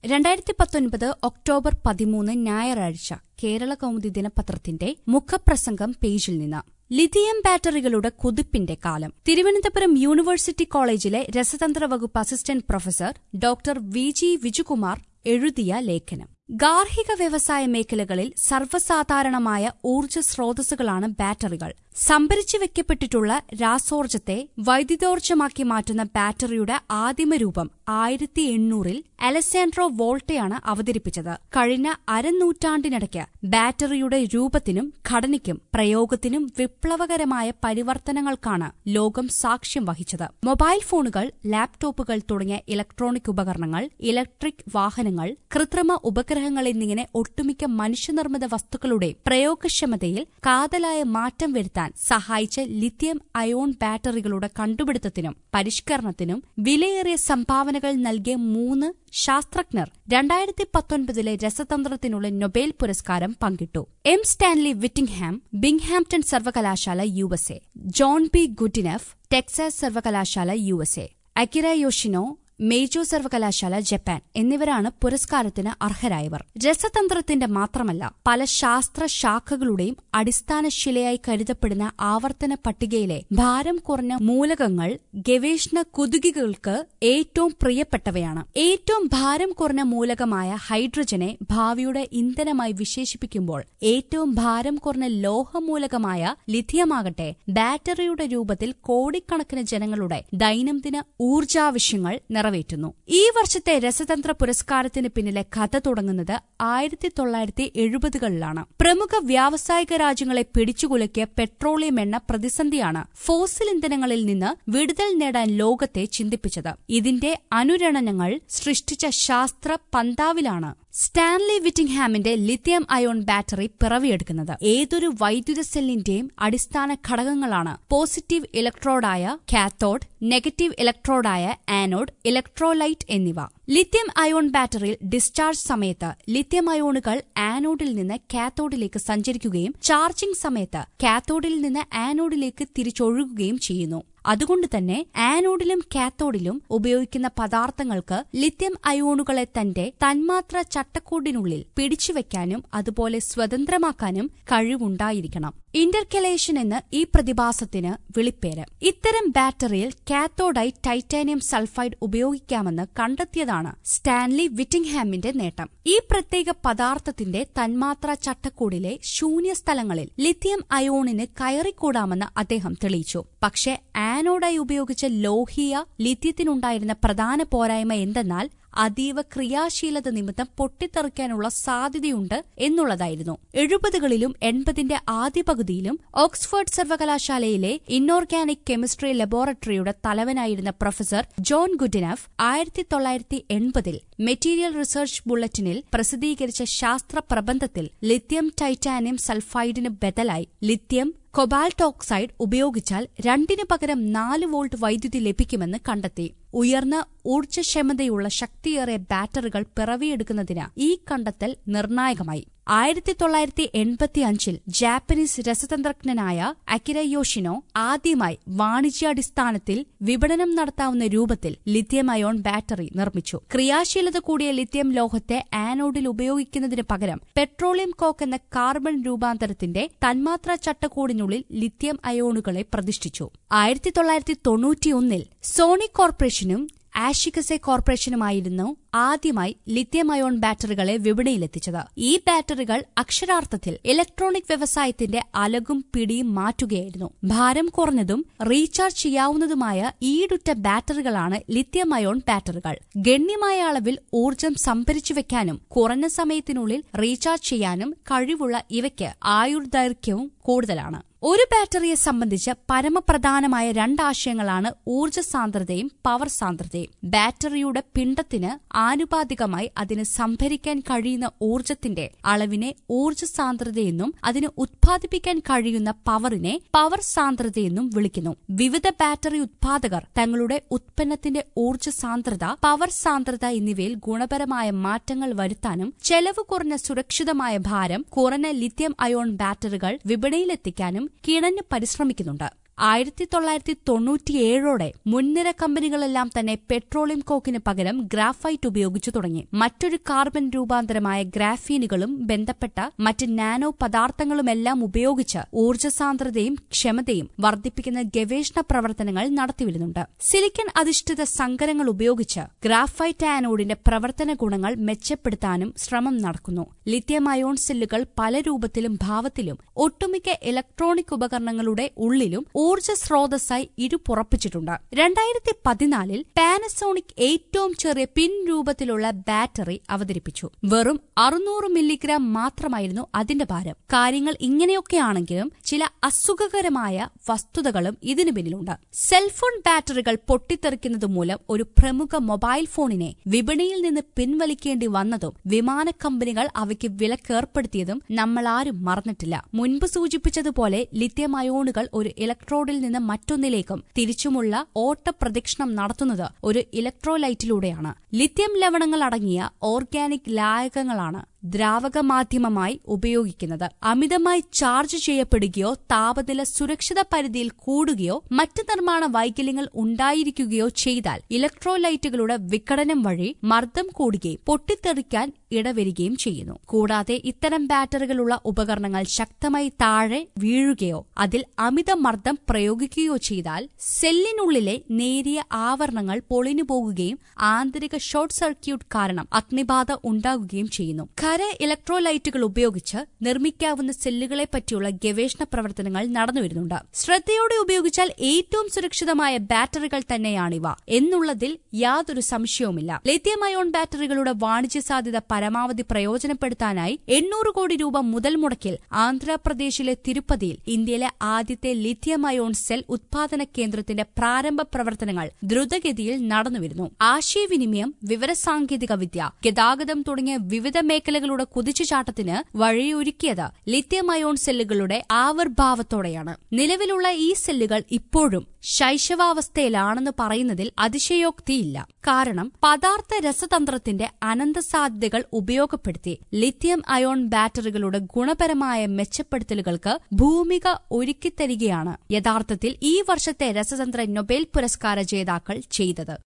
രണ്ടായിരത്തി പത്തൊൻപത് ഒക്ടോബർ പതിമൂന്ന് ഞായറാഴ്ച കേരള കൗമുദി ദിനപത്രത്തിന്റെ മുഖപ്രസംഗം പേജിൽ നിന്ന് ലിഥിയം ബാറ്ററികളുടെ കുതിപ്പിന്റെ കാലം തിരുവനന്തപുരം യൂണിവേഴ്സിറ്റി കോളേജിലെ രസതന്ത്ര വകുപ്പ് assistant professor doctor V G Vijukumar എഴുതിയ ലേഖനം ഗാർഹിക വ്യവസായ മേഖലകളിൽ സർവ്വസാധാരണമായ ഊർജ്ജ സ്രോതസ്സുകളാണ് ബാറ്ററികൾ സംഭരിച്ചു വെക്കപ്പെട്ടിട്ടുള്ള രാസോർജ്ജത്തെ വൈദ്യുതോർജ്ജമാക്കി മാറ്റുന്ന ബാറ്ററിയുടെ ആദിമ രൂപം ആയിരത്തി എണ്ണൂറിൽ അലസാൻഡ്രോ വോൾട്ടയാണ് അവതരിപ്പിച്ചത് കഴിഞ്ഞ അരനൂറ്റാണ്ടിനിടയ്ക്ക് ബാറ്ററിയുടെ രൂപത്തിനും ഘടനയ്ക്കും പ്രയോഗത്തിനും വിപ്ലവകരമായ പരിവർത്തനങ്ങൾക്കാണ് ലോകം സാക്ഷ്യം വഹിച്ചത് മൊബൈൽ ഫോണുകൾ ലാപ്ടോപ്പുകൾ തുടങ്ങിയ ഇലക്ട്രോണിക് ഉപകരണങ്ങൾ ഇലക്ട്രിക് വാഹനങ്ങൾ കൃത്രിമ ഉപഗ്രഹങ്ങൾ എന്നിങ്ങനെ ഒട്ടുമിക്ക മനുഷ്യനിർമ്മിത വസ്തുക്കളുടെ പ്രയോഗക്ഷമതയിൽ കാതലായ മാറ്റം വരുത്താൻ സഹായിച്ച ലിഥിയം അയോൺ ബാറ്ററികളുടെ കണ്ടുപിടുത്തത്തിനും പരിഷ്കരണത്തിനും വിലയേറിയ സംഭാവനകൾ നൽകിയ മൂന്ന് ശാസ്ത്രജ്ഞർ രണ്ടായിരത്തി പത്തൊൻപതിലെ രസതന്ത്രത്തിനുള്ള നൊബേൽ പുരസ്കാരം പങ്കിട്ടു എം സ്റ്റാൻലി വിറ്റിംഗ്ഹാം ബിങ്ഹാംപ്ടൺ സർവകലാശാല U S A John B Goodenough Texas സർവകലാശാല U S A Akira Yoshino Meijo സർവകലാശാല ജപ്പാൻ എന്നിവരാണ് പുരസ്കാരത്തിന് അർഹരായവർ രസതന്ത്രത്തിന്റെ മാത്രമല്ല പല ശാസ്ത്ര ശാഖകളുടെയും അടിസ്ഥാന ശിലയായി കരുതപ്പെടുന്ന ആവർത്തന പട്ടികയിലെ ഭാരം കുറഞ്ഞ മൂലകങ്ങൾ ഗവേഷണ കുതുകികൾക്ക് ഏറ്റവും പ്രിയപ്പെട്ടവയാണ് ഏറ്റവും ഭാരം കുറഞ്ഞ മൂലകമായ ഹൈഡ്രജനെ ഭാവിയുടെ ഇന്ധനമായി വിശേഷിപ്പിക്കുമ്പോൾ ഏറ്റവും ഭാരം കുറഞ്ഞ ലോഹമൂലകമായ ലിഥിയമാകട്ടെ ബാറ്ററിയുടെ രൂപത്തിൽ കോടിക്കണക്കിന് ജനങ്ങളുടെ ദൈനംദിന ഊർജാവശ്യങ്ങൾ നിറവേറ്റുന്നു ഈ വർഷത്തെ രസതന്ത്ര പുരസ്കാരത്തിന് പിന്നിലെ കഥ തുടങ്ങുന്നത് ആയിരത്തി തൊള്ളായിരത്തി എഴുപതുകളിലാണ് പ്രമുഖ വ്യാവസായിക രാജ്യങ്ങളെ പിടിച്ചുകുലക്കിയ പെട്രോളിയം എണ്ണ പ്രതിസന്ധിയാണ് ഫോസിൽ ഇന്ധനങ്ങളിൽ നിന്ന് വിടുതൽ നേടാൻ ലോകത്തെ ചിന്തിപ്പിച്ചത് ഇതിന്റെ അനുരണനങ്ങൾ സൃഷ്ടിച്ച ശാസ്ത്ര പന്താവിലാണ് സ്റ്റാൻലി വിറ്റിംഗ്ഹാമിന്റെ ലിഥിയം അയോൺ ബാറ്ററി പിറവിയെടുക്കുന്നത് ഏതൊരു വൈദ്യുത സെല്ലിന്റെയും അടിസ്ഥാന ഘടകങ്ങളാണ് പോസിറ്റീവ് ഇലക്ട്രോഡായ കാത്തോഡ് നെഗറ്റീവ് ഇലക്ട്രോഡായ ആനോഡ് ഇലക്ട്രോലൈറ്റ് എന്നിവ ലിഥിയം അയോൺ ബാറ്ററിയിൽ ഡിസ്ചാർജ് സമയത്ത് ലിഥിയം അയോണുകൾ ആനോഡിൽ നിന്ന് കാത്തോഡിലേക്ക് സഞ്ചരിക്കുകയും ചാർജിംഗ് സമയത്ത് കാത്തോഡിൽ നിന്ന് ആനോഡിലേക്ക് തിരിച്ചൊഴുകുകയും ചെയ്യുന്നു അതുകൊണ്ട് തന്നെ ആനോഡിലും കാത്തോഡിലും ഉപയോഗിക്കുന്ന പദാർത്ഥങ്ങൾക്ക് ലിഥ്യം അയോണുകളെ തന്റെ തന്മാത്ര ചട്ടക്കൂടിനുള്ളിൽ പിടിച്ചുവെക്കാനും അതുപോലെ സ്വതന്ത്രമാക്കാനും കഴിവുണ്ടായിരിക്കണം ഇന്റർകലേഷൻ എന്ന് ഈ പ്രതിഭാസത്തിന് വിളിപ്പേര് ഇത്തരം ബാറ്ററിയിൽ കാത്തോഡായി ടൈറ്റാനിയം സൾഫൈഡ് ഉപയോഗിക്കാമെന്ന് കണ്ടെത്തിയതാണ് സ്റ്റാൻലി വിറ്റിംഗ്ഹാമിന്റെ നേട്ടം ഈ പ്രത്യേക പദാർത്ഥത്തിന്റെ തന്മാത്ര ചട്ടക്കൂടിലെ ശൂന്യ സ്ഥലങ്ങളിൽ ലിഥിയം അയോണിന് കയറിക്കൂടാമെന്ന് അദ്ദേഹം തെളിയിച്ചു പക്ഷേ ആനോഡായി ഉപയോഗിച്ച ലോഹീയ ലിഥ്യത്തിനുണ്ടായിരുന്ന പ്രധാന പോരായ്മ എന്തെന്നാൽ അതീവ ക്രിയാശീലത നിമിത്തം പൊട്ടിത്തെറിക്കാനുള്ള സാധ്യതയുണ്ട് എന്നുള്ളതായിരുന്നു എഴുപതുകളിലും എൺപതിന്റെ ആദ്യ പകുതിയിലും ഓക്സ്ഫോർഡ് സർവകലാശാലയിലെ ഇൻഓർഗാനിക് കെമിസ്ട്രി ലബോറട്ടറിയുടെ തലവനായിരുന്ന പ്രൊഫസർ ജോൺ ഗുഡിനഫ് ആയിരത്തി തൊള്ളായിരത്തി എൺപതിൽ മെറ്റീരിയൽ റിസർച്ച് ബുള്ളറ്റിനിൽ പ്രസിദ്ധീകരിച്ച ശാസ്ത്ര പ്രബന്ധത്തിൽ ലിഥ്യം ടൈറ്റാനിയം സൾഫൈഡിന് ബദലായി ലിഥ്യം കൊബാൾട്ട് ഓക്സൈഡ് ഉപയോഗിച്ചാൽ രണ്ടിനു പകരം നാല് വോൾട്ട് വൈദ്യുതി ലഭിക്കുമെന്ന് കണ്ടെത്തി ഉയർന്ന ഊർജ്ജക്ഷമതയുള്ള ശക്തിയേറിയ ബാറ്ററികൾ പിറവിയെടുക്കുന്നതിന് ഈ കണ്ടെത്തൽ നിർണായകമായി ആയിരത്തി തൊള്ളായിരത്തി എൺപത്തി അഞ്ചിൽ ജാപ്പനീസ് രസതന്ത്രജ്ഞനായ അക്കിരയോഷിനോ ആദ്യമായി വാണിജ്യാടിസ്ഥാനത്തിൽ വിപണനം നടത്താവുന്ന രൂപത്തിൽ ലിഥിയം അയോൺ ബാറ്ററി നിർമ്മിച്ചു ക്രിയാശീലത കൂടിയ ലിഥിയം ലോഹത്തെ ആനോഡിൽ ഉപയോഗിക്കുന്നതിന് പകരം പെട്രോളിയം കോക്ക് എന്ന കാർബൺ രൂപാന്തരത്തിന്റെ തന്മാത്രാ ചട്ടക്കൂടിനുള്ളിൽ ലിഥിയം അയോണുകളെ പ്രതിഷ്ഠിച്ചു ആയിരത്തി തൊള്ളായിരത്തി തൊണ്ണൂറ്റിയൊന്നിൽ സോണി കോർപ്പറേഷനും ആഷിക്കസെ കോർപ്പറേഷനുമായിരുന്നു ആദ്യമായി ലിഥിയം അയോൺ ബാറ്ററികളെ വിപണിയിലെത്തിച്ചത് ഈ ബാറ്ററികൾ അക്ഷരാർത്ഥത്തിൽ ഇലക്ട്രോണിക് വ്യവസായത്തിന്റെ അലകും പിടിയും മാറ്റുകയായിരുന്നു ഭാരം കുറഞ്ഞതും റീചാർജ് ചെയ്യാവുന്നതുമായ ഈടുറ്റ ബാറ്ററികളാണ് ലിഥിയം അയോൺ ബാറ്ററികൾ ഗണ്യമായ അളവിൽ ഊർജ്ജം സംഭരിച്ചു വെക്കാനും കുറഞ്ഞ സമയത്തിനുള്ളിൽ റീചാർജ് ചെയ്യാനും കഴിവുള്ള ഇവയ്ക്ക് ആയുർദൈർഘ്യവും കൂടുതലാണ് ഒരു ബാറ്ററിയെ സംബന്ധിച്ച് പരമപ്രധാനമായ രണ്ടാശയങ്ങളാണ് ഊർജ്ജ സാന്ദ്രതയും പവർ സാന്ദ്രതയും ബാറ്ററിയുടെ പിണ്ടത്തിന് ആനുപാതികമായി അതിന് സംഭരിക്കാൻ കഴിയുന്ന ഊർജ്ജത്തിന്റെ അളവിനെ ഊർജ്ജ സാന്ദ്രതയെന്നും അതിന് ഉത്പാദിപ്പിക്കാൻ കഴിയുന്ന പവറിനെ പവർ സാന്ദ്രതയെന്നും വിളിക്കുന്നു വിവിധ ബാറ്ററി ഉത്പാദകർ തങ്ങളുടെ ഉത്പന്നത്തിന്റെ ഊർജ്ജ സാന്ദ്രത പവർ സാന്ദ്രത എന്നിവയിൽ ഗുണപരമായ മാറ്റങ്ങൾ വരുത്താനും ചെലവ് കുറഞ്ഞ സുരക്ഷിതമായ ഭാരം കുറഞ്ഞ ലിഥ്യം അയോൺ ബാറ്ററികൾ വിപണിയിലെത്തിക്കാനും കിണഞ്ഞു പരിശ്രമിക്കുന്നുണ്ട് ആയിരത്തി തൊള്ളായിരത്തി തൊണ്ണൂറ്റിയേഴോടെ മുൻനിര കമ്പനികളെല്ലാം തന്നെ പെട്രോളിയം കോക്കിന് പകരം ഗ്രാഫൈറ്റ് ഉപയോഗിച്ചു തുടങ്ങി മറ്റൊരു കാർബൺ രൂപാന്തരമായ ഗ്രാഫീനുകളും ബന്ധപ്പെട്ട മറ്റ് നാനോ പദാർത്ഥങ്ങളുമെല്ലാം ഉപയോഗിച്ച് ഊർജ്ജസാന്ദ്രതയും ക്ഷമതയും വർദ്ധിപ്പിക്കുന്ന ഗവേഷണ പ്രവർത്തനങ്ങൾ നടത്തിവരുന്നുണ്ട് സിലിക്കൺ അധിഷ്ഠിത സങ്കരങ്ങൾ ഉപയോഗിച്ച് ഗ്രാഫൈറ്റ് ആനോഡിന്റെ പ്രവർത്തന ഗുണങ്ങൾ മെച്ചപ്പെടുത്താനും ശ്രമം നടക്കുന്നു ലിത്യം അയോൺ സെല്ലുകൾ പല രൂപത്തിലും ഭാവത്തിലും ഒട്ടുമിക്ക ഇലക്ട്രോണിക് ഉപകരണങ്ങളുടെ ഉള്ളിലും ഊർജ്ജ സ്രോതസ്സായി ഇരുപുറപ്പിച്ചിട്ടുണ്ട് രണ്ടായിരത്തി പതിനാലിൽ പാനസോണിക് ഏറ്റവും ചെറിയ പിൻ രൂപത്തിലുള്ള ബാറ്ററി അവതരിപ്പിച്ചു വെറും അറുന്നൂറ് മില്ലിഗ്രാം മാത്രമായിരുന്നു അതിന്റെ ഭാരം കാര്യങ്ങൾ ഇങ്ങനെയൊക്കെയാണെങ്കിലും ചില അസുഖകരമായ വസ്തുതകളും ഇതിനു പിന്നിലുണ്ട് സെൽഫോൺ ബാറ്ററികൾ പൊട്ടിത്തെറിക്കുന്നത് മൂലം ഒരു പ്രമുഖ മൊബൈൽ ഫോണിനെ വിപണിയിൽ നിന്ന് പിൻവലിക്കേണ്ടി വന്നതും വിമാന കമ്പനികൾ അവയ്ക്ക് വിലക്കേർപ്പെടുത്തിയതും നമ്മളാരും മറന്നിട്ടില്ല മുൻപ് സൂചിപ്പിച്ചതുപോലെ ലിത്യം അയോണുകൾ ഒരു ഇലക്ട്രോഡിൽ നിന്ന് മറ്റൊന്നിലേക്കും തിരിച്ചുമുള്ള ഓട്ടപ്രദക്ഷിണം നടത്തുന്നത് ഒരു ഇലക്ട്രോലൈറ്റിലൂടെയാണ് ലിത്യം ലവണങ്ങൾ അടങ്ങിയ ഓർഗാനിക് ലായകങ്ങളാണ് ദ്രാവക മാധ്യമമായി ഉപയോഗിക്കുന്നത് അമിതമായി ചാർജ് ചെയ്യപ്പെടുകയോ താപനില സുരക്ഷിത പരിധിയിൽ കൂടുകയോ മറ്റ് നിർമ്മാണ വൈകല്യങ്ങൾ ഉണ്ടായിരിക്കുകയോ ചെയ്താൽ ഇലക്ട്രോലൈറ്റുകളുടെ വിഘടനം വഴി മർദ്ദം കൂടുകയും പൊട്ടിത്തെറിക്കാൻ ഇടവരികയും ചെയ്യുന്നു കൂടാതെ ഇത്തരം ബാറ്ററികളുള്ള ഉപകരണങ്ങൾ ശക്തമായി താഴെ വീഴുകയോ അതിൽ അമിത മർദ്ദം പ്രയോഗിക്കുകയോ ചെയ്താൽ സെല്ലിനുള്ളിലെ നേരിയ ആവരണങ്ങൾ പൊളിഞ്ഞു പോകുകയും ആന്തരിക ഷോർട്ട് സർക്യൂട്ട് കാരണം അഗ്നിബാധ ഉണ്ടാകുകയും ചെയ്യുന്നു ഖര ഇലക്ട്രോലൈറ്റുകൾ ഉപയോഗിച്ച് നിർമ്മിക്കാവുന്ന സെല്ലുകളെ പറ്റിയുള്ള ഗവേഷണ പ്രവർത്തനങ്ങൾ നടന്നുവരുന്നുണ്ട് ശ്രദ്ധയോടെ ഉപയോഗിച്ചാൽ ഏറ്റവും സുരക്ഷിതമായ ബാറ്ററികൾ തന്നെയാണിവ എന്നുള്ളതിൽ യാതൊരു സംശയവുമില്ല ലിത്യം അയോൺ ബാറ്ററികളുടെ വാണിജ്യ സാധ്യത പരമാവധി പ്രയോജനപ്പെടുത്താനായി എണ്ണൂറ് കോടി രൂപ മുതൽ മുടക്കിൽ ആന്ധ്രാപ്രദേശിലെ തിരുപ്പതിയിൽ ഇന്ത്യയിലെ ആദ്യത്തെ ലിഥിയം അയോൺ സെൽ ഉത്പാദന കേന്ദ്രത്തിന്റെ പ്രാരംഭ പ്രവർത്തനങ്ങൾ ദ്രുതഗതിയിൽ നടന്നുവരുന്നു ആശയവിനിമയം വിവരസാങ്കേതിക വിദ്യ ഗതാഗതം തുടങ്ങിയ വിവിധ മേഖലകളുടെ കുതിച്ചുചാട്ടത്തിന് വഴിയൊരുക്കിയത് ലിത്യം അയോൺ സെല്ലുകളുടെ ആവിർഭാവത്തോടെയാണ് നിലവിലുള്ള ഈ സെല്ലുകൾ ഇപ്പോഴും ശൈശവാവസ്ഥയിലാണെന്ന് പറയുന്നതിൽ അതിശയോക്തിയില്ല കാരണം പദാർത്ഥ രസതന്ത്രത്തിന്റെ അനന്ത സാധ്യതകൾ ഉപയോഗപ്പെടുത്തി ലിത്യം അയോൺ ബാറ്ററികളുടെ ഗുണപരമായ മെച്ചപ്പെടുത്തലുകൾക്ക് ഭൂമിക ഒരുക്കിത്തരികയാണ് യഥാർത്ഥത്തിൽ ഈ വർഷത്തെ രസതന്ത്ര നൊബേൽ പുരസ്കാര ജേതാക്കൾ ചെയ്തത്